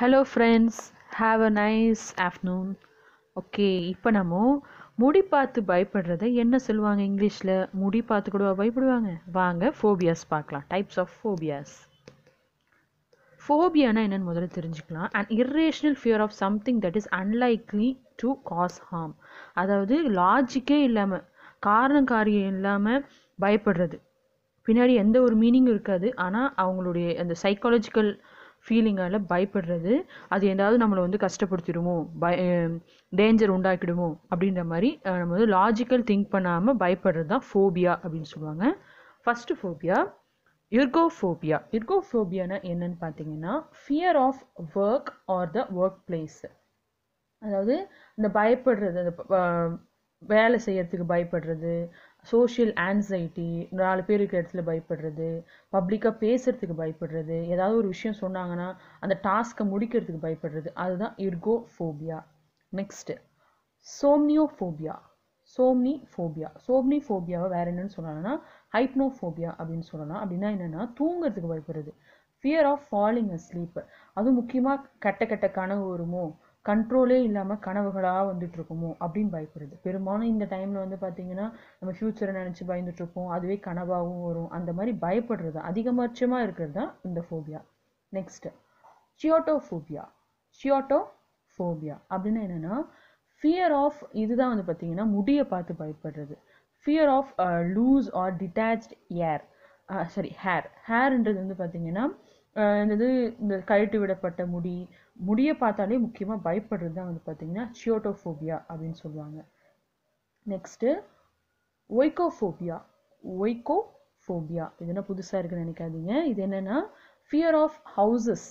hello friends have a nice afternoon okay இப்போ நம்ம முடி பார்த்து பயப்படுறத என்ன சொல்லுவாங்க இங்கிலீஷில் முடி பார்த்து கூட பயப்படுவாங்க வாங்க ஃபோபியாஸ் பார்க்கலாம் டைப்ஸ் ஆஃப் ஃபோபியாஸ் ஃபோபியானா என்னன்னு முதல்ல தெரிஞ்சுக்கலாம் and irrational fear of something that is unlikely to cause harm அதாவது லாஜிக்கே இல்லாமல் காரணம் காரியம் இல்லாமல் பயப்படுறது பின்னாடி எந்த ஒரு மீனிங்கும் இருக்காது ஆனால் அவங்களுடைய அந்த சைக்காலஜிக்கல் ஃபீலிங்கால் பயப்படுறது அது ஏதாவது நம்மளை வந்து கஷ்டப்படுத்திடுமோ பய டேஞ்சர் உண்டாக்கிடுமோ அப்படின்ற மாதிரி அஹ், நம்ம வந்து லாஜிக்கல் திங்க் பண்ணாமல் பயப்படுறது தான் ஃபோபியா அப்படின்னு சொல்லுவாங்க ஃபஸ்ட்டு ஃபோபியா இர்கோஃபோபியா இர்கோஃபோபியானா என்னன்னு பார்த்தீங்கன்னா fear of work or the work place அதாவது இந்த பயப்படுறது அந்த ப- ஆஹ் வேலை செய்யறதுக்கு பயப்படுறது சோஷியல் ஆன்சைட்டி நாலு பேர் இருக்கிற இடத்துல பயப்படுறது பப்ளிக்காக பேசுறதுக்கு பயப்படுறது ஏதாவது ஒரு விஷயம் சொன்னாங்கன்னா அந்த டாஸ்க்கை முடிக்கிறதுக்கு பயப்படுறது அதுதான் இர்கோஃபோபியா நெக்ஸ்ட்டு சோம்னியோஃபோபியா சோம்னி ஃபோபியா சோம்னி ஃபோபியாவை வேற என்னன்னு சொல்லலாம்னா ஹைப்னோஃபோபியா அப்படின்னு சொல்லலாம் அப்படின்னா என்னன்னா தூங்குறதுக்கு பயப்படுறது ஃபியர் ஆஃப் ஃபாலிங் asleep அதுவும் முக்கியமாக கெட்ட கெட்ட கனவு வருமோ கண்ட்ரோலே இல்லாமல் கனவுகளாக வந்துட்டு இருக்குமோ அப்படின்னு பயப்படுறது பெரும்பாலும் இந்த டைமில் வந்து பார்த்தீங்கன்னா நம்ம ஃப்யூச்சரை நினச்சி பயந்துட்டு இருப்போம் அதுவே கனவாகவும் வரும் அந்த மாதிரி பயப்படுறது அதிகபட்சமாக இருக்கிறது தான் இந்த ஃபோபியா நெக்ஸ்ட்டு சியோட்டோஃபோபியா சியோட்டோஃபோபியா அப்படின்னா என்னன்னா ஃபியர் ஆஃப் இதுதான் வந்து பார்த்தீங்கன்னா முடியை பார்த்து பயப்படுறது fear of loose or detached air sorry hair ஹேர்ன்றது வந்து பார்த்தீங்கன்னா அஹ், இந்த இது இந்த கழட்டி விடப்பட்ட முடி முடியை பார்த்தாலே முக்கியமாக பயப்படுறது தான் வந்து பார்த்தீங்கன்னா சியோட்டோஃபோபியா அப்படின்னு சொல்லுவாங்க நெக்ஸ்ட்டு ஒய்கோஃபோபியா ஒய்கோஃபோபியா இது என்ன புதுசாக இருக்குன்னு நினைக்காதீங்க இது என்னன்னா ஃபியர் ஆஃப் ஹவுசஸ்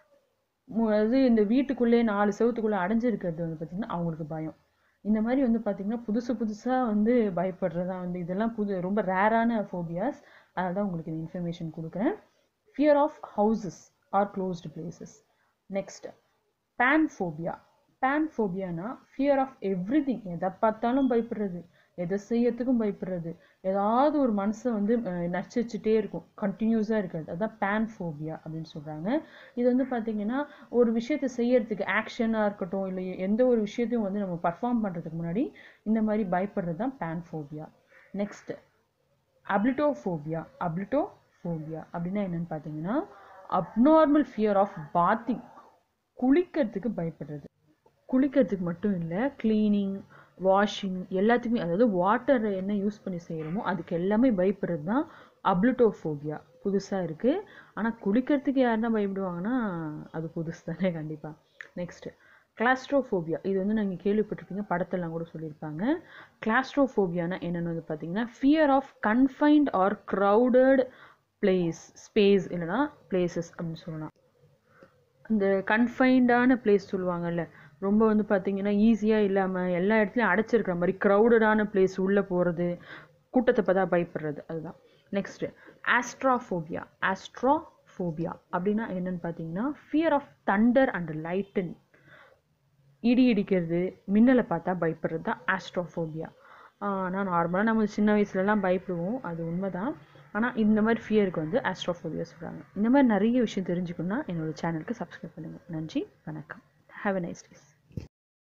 அதாவது இந்த வீட்டுக்குள்ளே நாலு செவத்துக்குள்ளே அடைஞ்சிருக்கிறது வந்து பார்த்திங்கன்னா அவங்களுக்கு பயம் இந்த மாதிரி வந்து பார்த்திங்கன்னா புதுசு புதுசாக வந்து பயப்படுறதா வந்து இதெல்லாம் புது ரொம்ப ரேரான ஃபோபியாஸ் அதனால தான் உங்களுக்கு இந்த இன்ஃபர்மேஷன் கொடுக்குறேன் fear of houses or closed places next panphobia பேன்ஃபோபியானா ஃபியர் ஆஃப் எவ்ரி திங் எதை பார்த்தாலும் பயப்படுறது எதை செய்யறதுக்கும் பயப்படுறது ஏதாவது ஒரு மனசை வந்து அஹ், நச்சரிச்சுட்டே இருக்கும் கண்டினியூஸாக இருக்கிறது அதான் பேன்ஃபோபியா அப்படின்னு சொல்கிறாங்க இது வந்து பார்த்தீங்கன்னா ஒரு விஷயத்தை செய்யறதுக்கு ஆக்ஷனாக இருக்கட்டும் இல்லை எந்த ஒரு விஷயத்தையும் வந்து நம்ம பர்ஃபார்ம் பண்ணுறதுக்கு முன்னாடி இந்த மாதிரி பயப்படுறது தான் பேன்ஃபோபியா நெக்ஸ்ட் அப்ளிட்டோஃபோபியா அப்ளிட்டோஃபோபியா அப்படின்னா என்னன்னு பார்த்தீங்கன்னா அப்நார்மல் ஃபியர் ஆஃப் பாத்திங் குளிக்கிறதுக்கு பயப்படுறது குளிக்கிறதுக்கு மட்டும் இல்லை க்ளீனிங் வாஷிங் எல்லாத்துக்குமே அதாவது வாட்டர் என்ன யூஸ் பண்ணி செய்கிறோமோ அதுக்கு எல்லாமே பயப்படுறது தான் அப்ளுட்டோஃபோபியா புதுசாக இருக்குது ஆனால் குளிக்கிறதுக்கு யாருன்னா பயப்படுவாங்கன்னா அது புதுசு தானே கண்டிப்பாக நெக்ஸ்ட்டு கிளாஸ்ட்ரோஃபோபியா இது வந்து நீங்கள் கேள்விப்பட்டிருப்பீங்க படத்தெல்லாம் கூட சொல்லியிருப்பாங்க கிளாஸ்ட்ரோஃபோபியானா என்னென்னு வந்து பார்த்தீங்கன்னா fear of confined or crowded place space இல்லைனா பிளேசஸ் அப்படின்னு சொல்லலாம் இந்த கன்ஃபைன்டான பிளேஸ் சொல்லுவாங்கல்ல ரொம்ப வந்து பார்த்தீங்கன்னா ஈஸியாக இல்லாமல் எல்லா இடத்துலையும் அடைச்சிருக்கிற மாதிரி க்ரௌடடான பிளேஸ் உள்ளே போகிறது கூட்டத்தை பார்த்தா பயப்படுறது அதுதான் நெக்ஸ்ட்டு ஆஸ்ட்ராஃபோபியா ஆஸ்ட்ராஃபோபியா அப்படின்னா என்னன்னு பார்த்தீங்கன்னா fear of thunder and lightning இடி இடிக்கிறது மின்னலை பார்த்தா பயப்படுறது தான் ஆஸ்ட்ரோஃபோபியா ஆனால் நார்மலாக நம்ம சின்ன வயசுலலாம் பயப்படுவோம் அது உண்மைதான் ஆனால் இந்த மாதிரி ஃபியருக்கு வந்து ஆஸ்ட்ரோஃபோபியா சொல்கிறாங்க இந்த மாதிரி நிறைய விஷயம் தெரிஞ்சுக்கணும்னா என்னோட சேனலுக்கு சப்ஸ்கிரைப் பண்ணுங்கள் நன்றி வணக்கம் ஹாவ் a நைஸ் டேஸ்